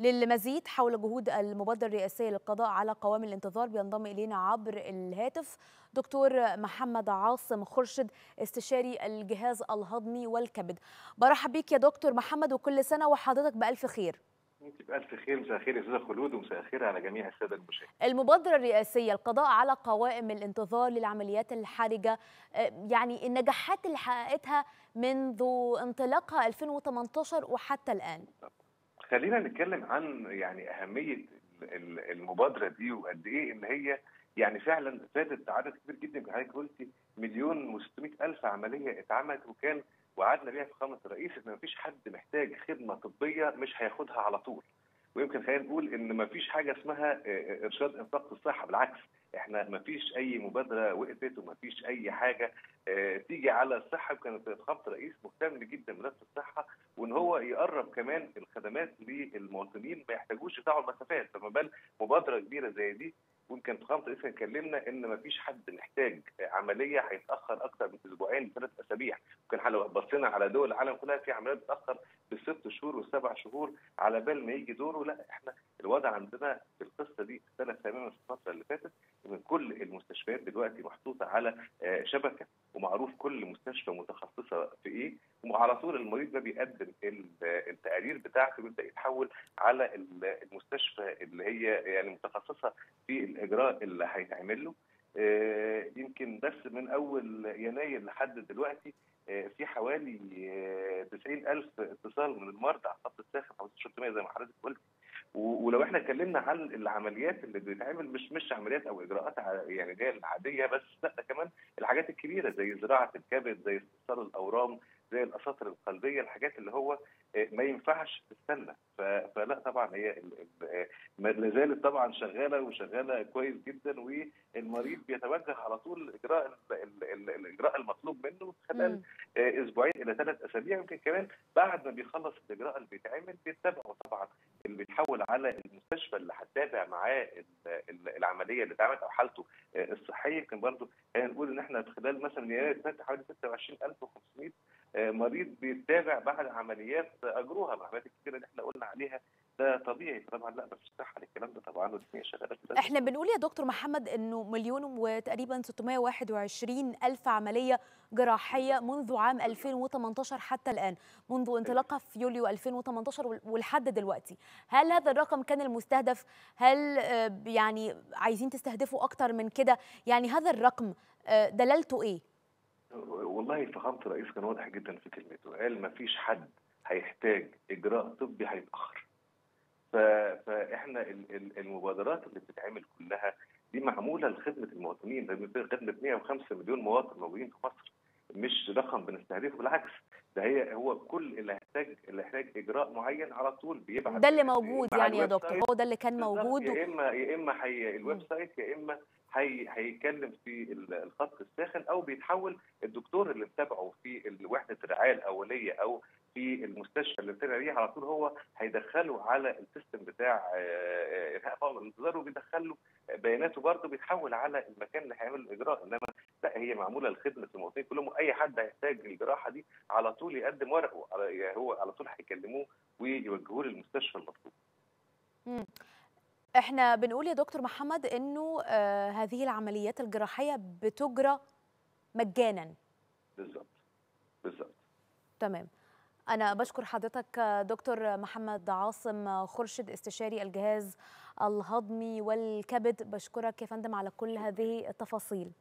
للمزيد حول جهود المبادرة الرئاسية للقضاء على قوام الانتظار بينضم إلينا عبر الهاتف دكتور محمد عاصم خرشد استشاري الجهاز الهضمي والكبد برحب بيك يا دكتور محمد وكل سنة وحضرتك بألف خير انت بألف خير مساء الخير يا استاذه خلود ومساء الخير على جميع الساده المشاهدين. المبادرة الرئاسية القضاء على قوائم الانتظار للعمليات الحرجة يعني النجاحات اللي حققتها منذ انطلاقها 2018 وحتى الآن. خلينا نتكلم عن يعني اهميه المبادره دي وقد ايه ان هي يعني فعلا فادت عدد كبير جدا حضرتك قلتي مليون و600 الف عمليه اتعملت وكان وعدنا بيها في خامه الرئيس ان مفيش حد محتاج خدمه طبيه مش هياخدها على طول ويمكن خلينا نقول ان مفيش حاجه اسمها ارشاد انفاق الصحه بالعكس احنا مفيش اي مبادره وقفت ومفيش اي حاجه اه تيجي على الصحه كانت فخامه الرئيس مهتم جدا بملف الصحه وان هو يقرب كمان الخدمات للمواطنين ما يحتاجوش يقطعوا المسافات فما بال مبادره كبيره زي دي ويمكن فخامه الرئيس كان كلمنا ان مفيش حد محتاج عمليه هيتاخر اكثر من اسبوعين لثلاث اسابيع وكان لو بصينا على دول العالم كلها في عمليات بتتاخر بالست شهور والسبع شهور على بال ما يجي دوره لا احنا الوضع عندنا في القصه دي اختلف تماما في الفتره اللي فاتت ان كل المستشفيات دلوقتي محطوطه على شبكه ومعروف كل مستشفى متخصصه في ايه وعلى طول المريض ده بيقدم التقارير بتاعته بيبدا يتحول على المستشفى اللي هي يعني متخصصه في الاجراء اللي هيتعمل له يمكن بس من اول يناير لحد دلوقتي في حوالي 90 ألف اتصال من المرضى على الخط الساخن حوالي 600 زي ما حضرتك قلت ولو احنا اتكلمنا عن العمليات اللي بتتعمل مش مش عمليات او اجراءات يعني اللي هي العاديه بس لا ده كمان الحاجات الكبيره زي زراعه الكبد زي استئصال الاورام زي الاساطر القلبيه الحاجات اللي هو ما ينفعش تستنى فلا طبعا هي ما زالت طبعا شغاله وشغاله كويس جدا والمريض بيتوجه على طول الاجراء الاجراء المطلوب منه خلال اسبوعين الى ثلاث اسابيع يمكن كمان بعد ما بيخلص الاجراء اللي بيتعمل بيتبعوا طبعا اللي بيتحول على المستشفى اللي هتتابع معاه العمليه اللي اتعملت او حالته الصحيه يمكن برضه نقول ان احنا خلال مثلا يناير حوالي 26500 مريض بيتابع بعد عمليات اجروها العمليات الكبيره اللي احنا قلنا عليها ده طبيعي طبعا لا بس صح الكلام ده طبعا والدنيا شغاله احنا بنقول يا دكتور محمد انه مليون وتقريبا 621 الف عمليه جراحيه منذ عام 2018 حتى الان منذ انطلاقها في يوليو 2018 ولحد دلوقتي هل هذا الرقم كان المستهدف هل يعني عايزين تستهدفوا اكتر من كده يعني هذا الرقم دلالته ايه والله فخامه الرئيس كان واضح جدا في كلمته قال ما فيش حد هيحتاج اجراء طبي هيتاخر فاحنا المبادرات اللي بتتعمل كلها دي معموله لخدمه المواطنين خدمه 105 مليون مواطن موجودين في مصر مش رقم بنستهدفه بالعكس ده هي هو كل اللي هيحتاج اللي يحتاج اجراء معين على طول بيبعت ده اللي موجود يعني يا دكتور هو ده اللي كان موجود يا اما يا اما حي الويب سايت يا اما هي هيتكلم في الخط الساخن او بيتحول الدكتور اللي متابعه في وحده الرعايه الاوليه او في المستشفى اللي بتابع بيه على طول هو هيدخله على السيستم بتاع انهاء فورم الانتظار وبيدخل له بياناته برضه بيتحول على المكان اللي هيعمل الاجراء انما لا هي معموله لخدمه المواطنين كلهم اي حد هيحتاج الجراحه دي على طول يقدم ورقه يعني هو على طول هيكلموه ويوجهوه للمستشفى المطلوب. احنا بنقول يا دكتور محمد انه آه هذه العمليات الجراحيه بتجرى مجانا بالظبط بالظبط تمام انا بشكر حضرتك دكتور محمد عاصم خرشد استشاري الجهاز الهضمي والكبد بشكرك يا فندم على كل هذه التفاصيل